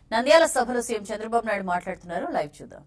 నంద్యాల సభలో సీఎం చంద్రబాబు నాయుడు మాట్లాడుతున్నారు లైవ్ చూద్దాం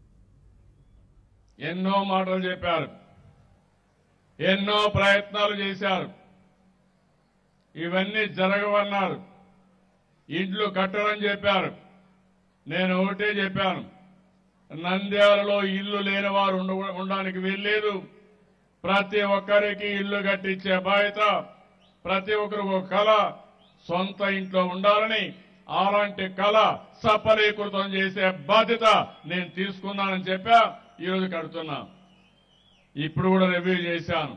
ఎన్నో మాటలు చెప్పారు ఎన్నో ప్రయత్నాలు చేశారు ఇవన్నీ జరగవన్నారు ఇండ్లు కట్టరని చెప్పారు నేను ఒకటే చెప్పాను నంద్యాలలో ఇల్లు లేని వారు ఉండ- ఉండడానికి వీల్లేదు ప్రతి ఒక్కరికి ఇల్లు కట్టించే బాధ్యత ప్రతి ఒక్కరికి ఒక కళ సొంత ఇంట్లో ఉండాలని అలాంటి కళ సఫలీకృతం చేసే బాధ్యత నేను తీసుకున్నానని చెప్పా ఈరోజు కడుతున్నా ఇప్పుడు కూడా రివ్యూ చేశాను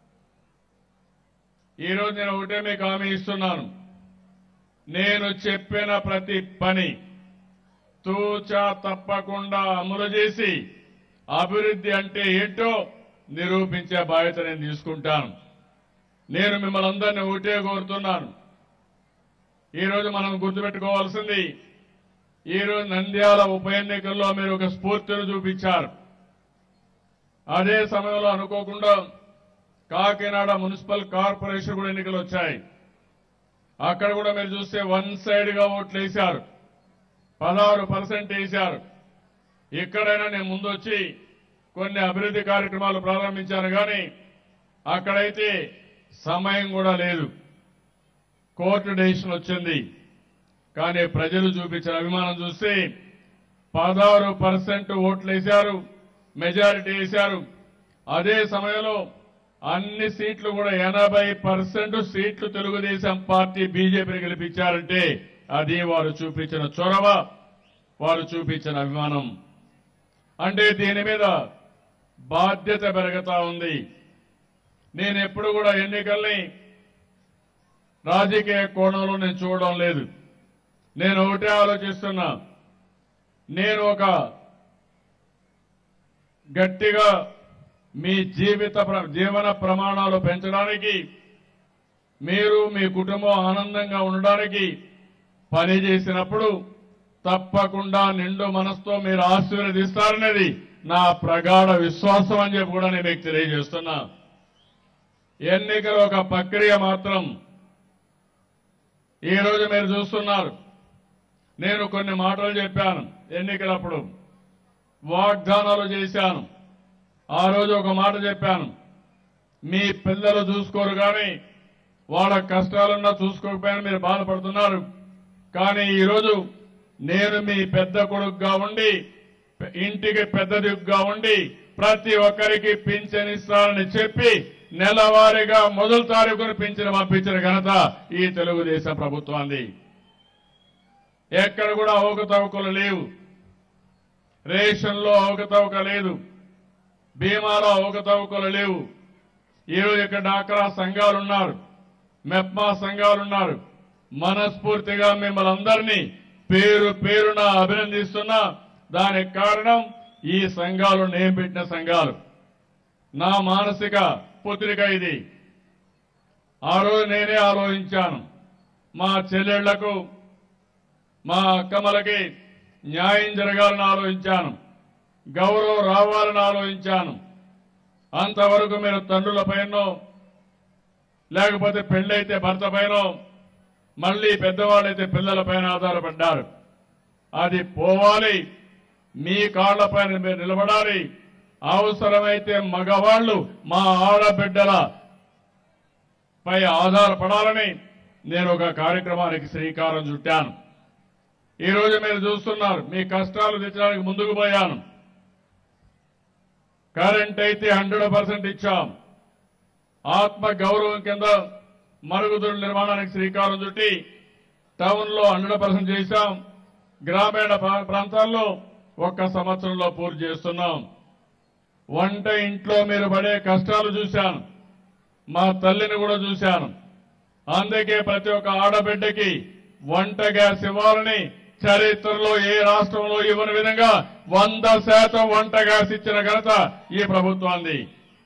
ఈరోజు నేను ఒకటే మీకు హామీ ఇస్తున్నాను నేను చెప్పిన ప్రతి పని తూచా తప్పకుండా అమలు చేసి అభివృద్ధి అంటే ఏంటో నిరూపించే బాధ్యత నేను తీసుకుంటాను నేను మిమ్మల్ని అందరినీ ఒకటే కోరుతున్నాను ఈరోజు మనం గుర్తుపెట్టుకోవాల్సింది ఈరోజు నంద్యాల ఉప ఎన్నికల్లో మీరు ఒక స్ఫూర్తిని చూపించారు అదే సమయంలో అనుకోకుండా కాకినాడ మున్సిపల్ కార్పొరేషన్ కూడా ఎన్నికలు వచ్చాయి అక్కడ కూడా మీరు చూస్తే వన్ సైడ్ గా ఓట్లు వేశారు పదహారు పర్సెంట్ వేశారు ఎక్కడైనా నేను ముందొచ్చి కొన్ని అభివృద్ధి కార్యక్రమాలు ప్రారంభించాను కానీ అక్కడైతే సమయం కూడా లేదు కోర్టు డెసిషన్ వచ్చింది కానీ ప్రజలు చూపించిన అభిమానం చూస్తే పదహారు పర్సెంట్ ఓట్లు వేశారు మెజారిటీ వేశారు అదే సమయంలో అన్ని సీట్లు కూడా ఎనభై పర్సెంట్ సీట్లు తెలుగుదేశం పార్టీ బీజేపీని గెలిపించారంటే అది వారు చూపించిన చొరవ వారు చూపించిన అభిమానం అంటే దీని మీద బాధ్యత పెరుగుతా ఉంది నేను ఎప్పుడు కూడా ఎన్నికల్ని రాజకీయ కోణంలో నేను చూడడం లేదు నేను ఒకటే ఆలోచిస్తున్నా నేను ఒక గట్టిగా మీ జీవిత ప్ర- జీవన ప్రమాణాలు పెంచడానికి మీరు మీ కుటుంబం ఆనందంగా ఉండడానికి పని చేసినప్పుడు తప్పకుండా నిండు మనసుతో మీరు ఆశీర్వదిస్తారనేది నా ప్రగాఢ విశ్వాసం అని చెప్పి కూడా నేను మీకు తెలియజేస్తున్నా ఎన్నికల ఒక ప్రక్రియ మాత్రం ఈ రోజు మీరు చూస్తున్నారు నేను కొన్ని మాటలు చెప్పాను ఎన్నికలప్పుడు వాగ్దానాలు చేశాను ఆ రోజు ఒక మాట చెప్పాను మీ పిల్లలు చూసుకోరు కానీ వాళ్ళ కష్టాలున్నా చూసుకోకపోయినా మీరు బాధపడుతున్నారు కానీ ఈరోజు నేను మీ పెద్ద కొడుకుగా ఉండి ఇంటికి పెద్ద దిక్కుగా ఉండి ప్రతి ఒక్కరికి పింఛన్ ఇస్తానని చెప్పి నెలవారీగా మొదటి తారీఖున పింఛన్ పంపించిన ఘనత ఈ తెలుగుదేశం ప్రభుత్వాన్ని ఎక్కడ కూడా అవకతవకలు లేవు రేషన్లో అవకతవక లేదు బీమాలో అవకతవకలు లేవు ఈరోజు ఇక్కడ డాక్రా సంఘాలు ఉన్నారు మెప్మా సంఘాలు ఉన్నారు మనస్ఫూర్తిగా మిమ్మల్ని అందరినీ పేరు పేరున అభినందిస్తున్నా దానికి కారణం ఈ సంఘాలు నేను పెట్టిన సంఘాలు నా మానసిక పుత్రిక ఇది ఆ రోజు నేనే ఆలోచించాను మా చెల్లెళ్లకు మా అక్కమ్మలకి న్యాయం జరగాలని ఆలోచించాను గౌరవం రావాలని ఆలోచించాను అంతవరకు మీరు తండ్రుల పైనో లేకపోతే పెళ్ళైతే భర్త పైనో మళ్ళీ పెద్దవాళ్ళైతే పిల్లల పైన ఆధారపడ్డారు అది పోవాలి మీ కాళ్లపైన మీరు నిలబడాలి అవసరమైతే మగవాళ్లు మా ఆడబిడ్డల పై ఆధారపడాలని నేను ఒక కార్యక్రమానికి శ్రీకారం చుట్టాను ఈ రోజు మీరు చూస్తున్నారు మీ కష్టాలు తెచ్చడానికి ముందుకు పోయాను కరెంట్ అయితే హండ్రెడ్ పర్సెంట్ ఇచ్చాం ఆత్మ గౌరవం కింద మరుగుదొడ్ల నిర్మాణానికి శ్రీకారం చుట్టి టౌన్ లో హండ్రెడ్ పర్సెంట్ చేశాం గ్రామీణ ప్రా- ప్రాంతాల్లో ఒక్క సంవత్సరంలో పూర్తి చేస్తున్నాం వంట ఇంట్లో మీరు పడే కష్టాలు చూశాను మా తల్లిని కూడా చూశాను అందుకే ప్రతి ఒక్క ఆడబిడ్డకి వంట గ్యాస్ ఇవ్వాలని చరిత్రలో ఏ రాష్ట్రంలో ఇవ్వని విధంగా వంద శాతం వంట గ్యాస్ ఇచ్చిన ఘనత ఈ ప్రభుత్వాన్ని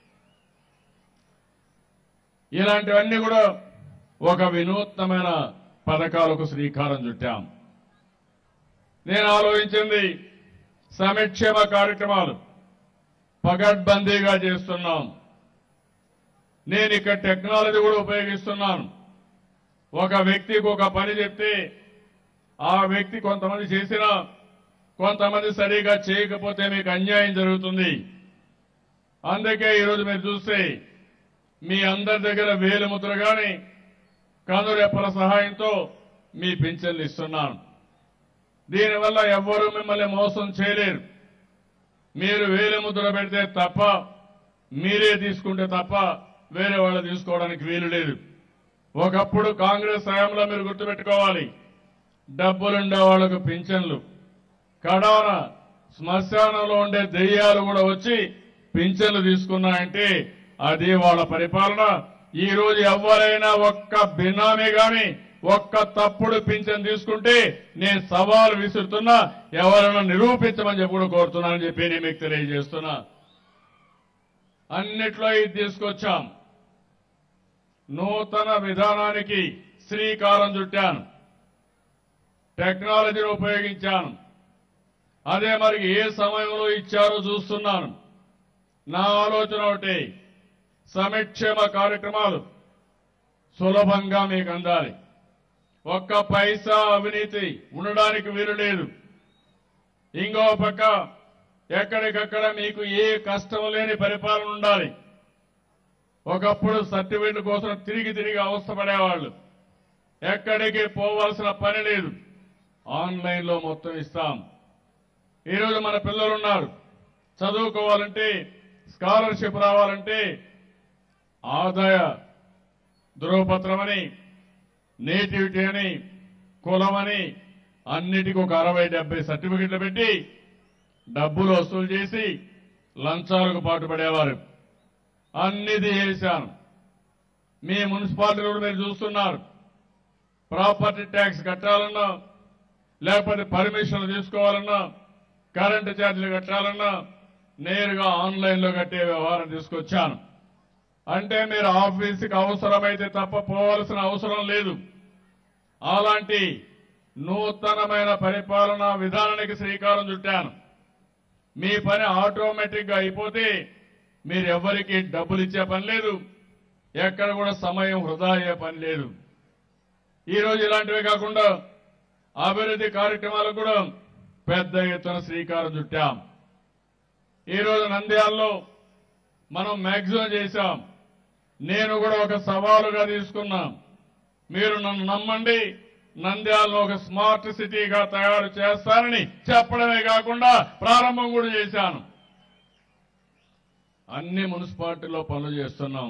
ఇలాంటివన్నీ కూడా ఒక వినూత్నమైన పథకాలకు శ్రీకారం చుట్టాం నేను ఆలోచించింది సంక్షేమ కార్యక్రమాలు పగడ్బందీగా చేస్తున్నాం నేను ఇక్కడ టెక్నాలజీ కూడా ఉపయోగిస్తున్నాను ఒక వ్యక్తికి ఒక పని చెప్తే ఆ వ్యక్తి కొంతమంది చేసినా కొంతమంది సరిగా చేయకపోతే మీకు అన్యాయం జరుగుతుంది అందుకే ఈరోజు మీరు చూస్తే మీ అందరి దగ్గర వేలుముద్ర గాని కనురెప్పల సహాయంతో మీ పింఛన్లు ఇస్తున్నాను దీనివల్ల ఎవ్వరూ మిమ్మల్ని మోసం చేయలేరు మీరు వేలుముద్ర పెడితే తప్ప మీరే తీసుకుంటే తప్ప వేరే వాళ్ళు తీసుకోవడానికి వీలు లేదు ఒకప్పుడు కాంగ్రెస్ హయాంలో మీరు గుర్తుపెట్టుకోవాలి డబ్బులుండే వాళ్లకు పింఛన్లు కడాన శ్మశానంలో ఉండే దెయ్యాలు కూడా వచ్చి పింఛన్లు తీసుకున్నాయంటే అది వాళ్ళ పరిపాలన ఈ రోజు ఎవరైనా ఒక్క బినామీ గాని ఒక్క తప్పుడు పింఛన్ తీసుకుంటే నేను సవాల్ విసురుతున్నా ఎవరైనా నిరూపించమని చెప్పి కూడా కోరుతున్నానని చెప్పి నేను మీకు తెలియజేస్తున్నా అన్నిట్లో ఇది తీసుకొచ్చాం నూతన విధానానికి శ్రీకారం చుట్టాను టెక్నాలజీని ఉపయోగించాను అదే మరి ఏ సమయంలో ఇచ్చారో చూస్తున్నాను నా ఆలోచన ఒకటి సమిక్షేమ కార్యక్రమాలు సులభంగా మీకు అందాలి ఒక్క పైసా అవినీతి ఉండడానికి వీలు లేదు ఇంకో పక్క ఎక్కడికక్కడ మీకు ఏ కష్టం లేని పరిపాలన ఉండాలి ఒకప్పుడు సర్టిఫికెట్ కోసం తిరిగి తిరిగి అవస్థపడేవాళ్ళు ఎక్కడికి పోవాల్సిన పని లేదు ఆన్లైన్లో మొత్తం ఇస్తాం ఈరోజు మన పిల్లలు ఉన్నారు చదువుకోవాలంటే స్కాలర్షిప్ రావాలంటే ఆదాయ ధృవపత్రం అని నేటివిటీ అని కులమని అన్నిటికీ ఒక అరవై డెబ్బై సర్టిఫికెట్లు పెట్టి డబ్బులు వసూలు చేసి లంచాలకు పాటుపడేవారు అన్నిది చేశాను మీ మున్సిపాలిటీ కూడా మీరు చూస్తున్నారు ప్రాపర్టీ ట్యాక్స్ కట్టాలన్నా లేకపోతే పర్మిషన్లు తీసుకోవాలన్నా కరెంటు ఛార్జీలు కట్టాలన్నా నేరుగా ఆన్లైన్లో కట్టే వ్యవహారం తీసుకొచ్చాను అంటే మీరు ఆఫీసుకి అవసరమైతే తప్ప పోవాల్సిన అవసరం లేదు అలాంటి నూతనమైన పరిపాలనా విధానానికి శ్రీకారం చుట్టాను మీ పని ఆటోమేటిక్ గా అయిపోతే మీరు ఎవరికి డబ్బులు ఇచ్చే పని లేదు ఎక్కడ కూడా సమయం వృధా అయ్యే పని లేదు ఈ రోజు ఇలాంటివే కాకుండా అభివృద్ధి కార్యక్రమాలకు కూడా పెద్ద ఎత్తున శ్రీకారం చుట్టాం ఈ రోజు నంద్యాలలో మనం మ్యాక్సిమం చేశాం నేను కూడా ఒక సవాలుగా తీసుకున్నాం మీరు నన్ను నమ్మండి నంద్యాలను ఒక స్మార్ట్ సిటీగా తయారు చేస్తానని చెప్పడమే కాకుండా ప్రారంభం కూడా చేశాను అన్ని మున్సిపాలిటీలో పనులు చేస్తున్నాం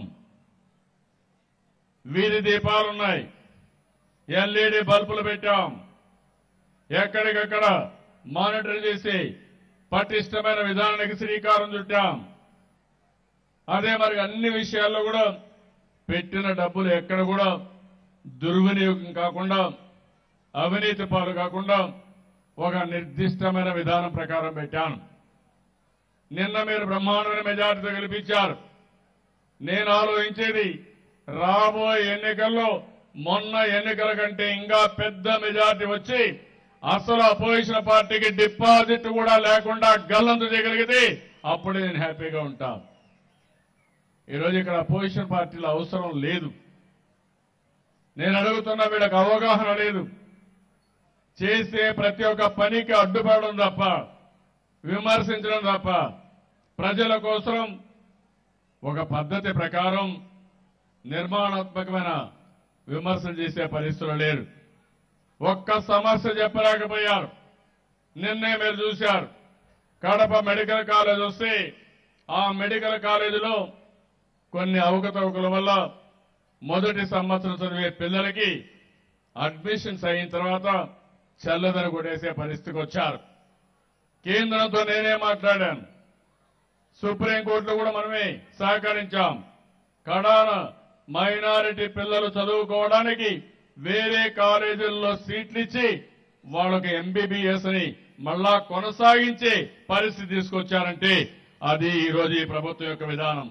వీధి దీపాలున్నాయి ఎల్ఈడి బల్బులు పెట్టాం ఎక్కడికక్కడ మానిటర్ చేసి పటిష్టమైన విధానానికి శ్రీకారం చుట్టాం అదే మరి అన్ని విషయాల్లో కూడా పెట్టిన డబ్బులు ఎక్కడ కూడా దుర్వినియోగం కాకుండా అవినీతి పాలు కాకుండా ఒక నిర్దిష్టమైన విధానం ప్రకారం పెట్టాను నిన్న మీరు బ్రహ్మాండమైన మెజార్టీతో గెలిపించారు నేను ఆలోచించేది రాబోయే ఎన్నికల్లో మొన్న ఎన్నికల కంటే ఇంకా పెద్ద మెజార్టీ వచ్చి అసలు అపోజిషన్ పార్టీకి డిపాజిట్ కూడా లేకుండా గల్లంతు చేయగలిగితే అప్పుడే నేను హ్యాపీగా ఉంటా ఈరోజు ఇక్కడ అపోజిషన్ పార్టీల అవసరం లేదు నేను అడుగుతున్న వీళ్ళకి అవగాహన లేదు చేసే ప్రతి ఒక్క పనికి అడ్డుపడడం తప్ప విమర్శించడం తప్ప ప్రజల కోసం ఒక పద్ధతి ప్రకారం నిర్మాణాత్మకమైన విమర్శలు చేసే పరిస్థితులు లేరు ఒక్క సమస్య చెప్పలేకపోయారు నిన్నే మీరు చూశారు కడప మెడికల్ కాలేజ్ వస్తే ఆ మెడికల్ కాలేజీలో కొన్ని అవకతవకల వల్ల మొదటి సంవత్సరం చదివే పిల్లలకి అడ్మిషన్స్ అయిన తర్వాత చెల్లదని కొట్టేసే పరిస్థితికి వచ్చారు కేంద్రంతో నేనే మాట్లాడాను సుప్రీంకోర్టులో కూడా మనమే సహకరించాం కడాన మైనారిటీ పిల్లలు చదువుకోవడానికి వేరే కాలేజీల్లో సీట్లు ఇచ్చి వాళ్ళకి ఎంబీబీఎస్ అని మళ్ళా కొనసాగించే పరిస్థితి తీసుకొచ్చారంటే అది ఈ రోజు ఈ ప్రభుత్వం యొక్క విధానం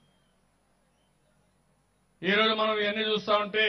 ఈ రోజు మనం ఇవన్నీ చూస్తా ఉంటే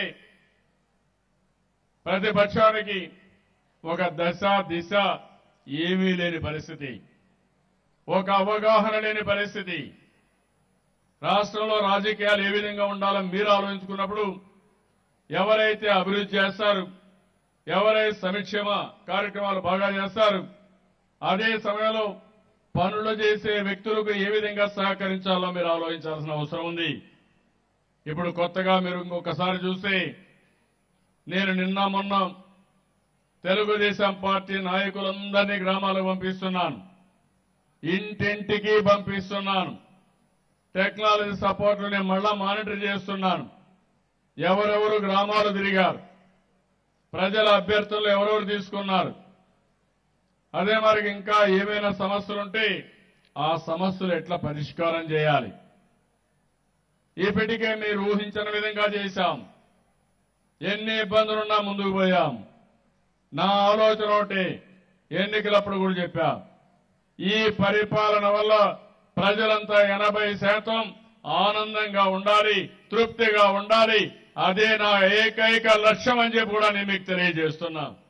ప్రతిపక్షానికి ఒక దశ దిశ ఏమీ లేని పరిస్థితి ఒక అవగాహన లేని పరిస్థితి రాష్ట్రంలో రాజకీయాలు ఏ విధంగా ఉండాలో మీరు ఆలోచించుకున్నప్పుడు ఎవరైతే అభివృద్ధి చేస్తారు ఎవరైతే సంక్షేమ కార్యక్రమాలు బాగా చేస్తారు అదే సమయంలో పనులు చేసే వ్యక్తులకు ఏ విధంగా సహకరించాలో మీరు ఆలోచించాల్సిన అవసరం ఉంది ఇప్పుడు కొత్తగా మీరు ఇంకొకసారి చూస్తే నేను నిన్న మొన్న తెలుగుదేశం పార్టీ నాయకులందరినీ గ్రామాలకు పంపిస్తున్నాను ఇంటింటికి పంపిస్తున్నాను టెక్నాలజీ సపోర్ట్ నేను మళ్ళా మానిటర్ చేస్తున్నాను ఎవరెవరు గ్రామాలు తిరిగారు ప్రజల అభ్యర్థులు ఎవరెవరు తీసుకున్నారు అదే మరి ఇంకా ఏమైనా సమస్యలుంటే ఆ సమస్యలు ఎట్లా పరిష్కారం చేయాలి ఇప్పటికే మీరు ఊహించిన విధంగా చేశాం ఎన్ని ఇబ్బందులున్నా ముందుకు పోయాం నా ఆలోచన ఒకటి ఎన్నికలప్పుడు కూడా చెప్పా ఈ పరిపాలన వల్ల ప్రజలంతా ఎనభై శాతం ఆనందంగా ఉండాలి తృప్తిగా ఉండాలి అదే నా ఏకైక లక్ష్యం అని చెప్పి కూడా నేను మీకు తెలియజేస్తున్నా